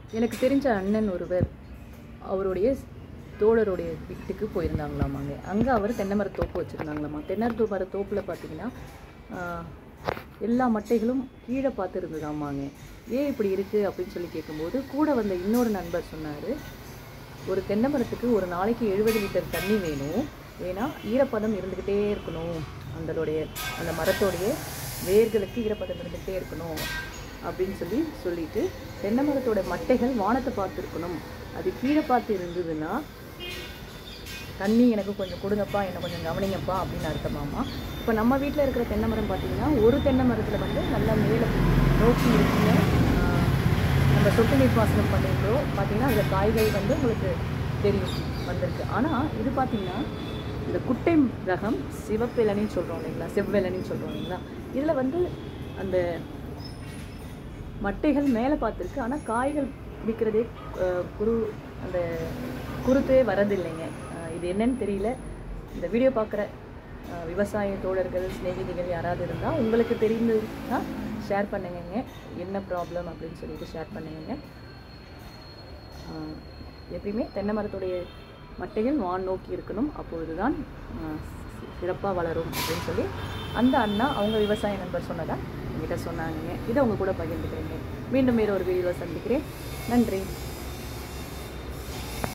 எனக்கு தெரிஞ்ச அண்ணன் ஒருவர் அவருடைய தோழருடைய வீட்டுக்கு போயிருந்தாங்களாமாங்க அங்கே அவர் தென்னைமர தோப்பு வச்சுருந்தாங்களாமா தென்னர மர தோப்பில் பார்த்தீங்கன்னா ஆஹ், எல்லா மட்டைகளும் கீழே பார்த்து இருந்ததாமாங்க ஏன் இப்படி இருக்குது அப்படின்னு சொல்லி கேட்கும்போது கூட வந்த இன்னொரு நண்பர் சொன்னார் ஒரு தென்னை மரத்துக்கு ஒரு நாளைக்கு எழுபது லிட்டர் தண்ணி வேணும் ஏன்னா ஈரப்பதம் இருந்துக்கிட்டே இருக்கணும் அந்தளுடைய அந்த மரத்தோடைய வேர்களுக்கு ஈரப்பதம் இருந்துக்கிட்டே இருக்கணும் அப்படின்னு சொல்லி சொல்லிட்டு தென்னை மரத்தோட மட்டைகள் வானத்தை பார்த்து இருக்கணும் அது கீழே பார்த்து இருந்ததுன்னா தண்ணி எனக்கு கொஞ்சம் கொடுங்கப்பா என்னை கொஞ்சம் கவனிங்கப்பா அப்படின்னு அர்த்தமாமா இப்போ நம்ம வீட்டில் இருக்கிற தென்னை மரம் பார்த்தீங்கன்னா ஒரு தென்னை மரத்தில் வந்து நல்லா மேலே நோக்கி இருக்குங்க ஆஹ் நம்ம சொட்டு நீர் பாசனம் பண்ணியிருக்கிறோம் பார்த்தீங்கன்னா அதில் காய்கள் வந்து உங்களுக்கு தெரியும் வந்திருக்கு ஆனால் இது பார்த்தீங்கன்னா இந்த குட்டை ரகம் சிவப்பிளனின்னு சொல்கிறோம் இல்லைங்களா செவ்விளனின்னு சொல்கிறோம் இல்லைங்களா இதில் வந்து அந்த மட்டைகள் மேலே பார்த்துருக்கு ஆனால் காய்கள் விற்கிறதே குரு அந்த குருத்தே வரதில்லைங்க அஹ் இது என்னன்னு தெரியல இந்த வீடியோ பார்க்குற விவசாய தோழர்கள் சிநேகிதிகள் யாராவது இருந்தால் உங்களுக்கு தெரிந்ததுன்னா ஷேர் பண்ணுங்கங்க என்ன ப்ராப்ளம் அப்படின்னு சொல்லிட்டு ஷேர் பண்ணுங்கங்க அஹ் எப்பயுமே தென்னை மரத்துடைய மட்டைகள் வான் நோக்கி இருக்கணும் அப்பொழுதுதான் சிறப்பாக வளரும் அப்படின்னு சொல்லி அந்த அண்ணா அவங்க விவசாய நண்பர் சொன்னதா என்கிட்ட சொன்னாங்க இதை உங்க கூட பகிர்ந்துக்கிறேங்க மீண்டும் வேறு ஒரு வீடியோவில் சந்திக்கிறேன் நன்றி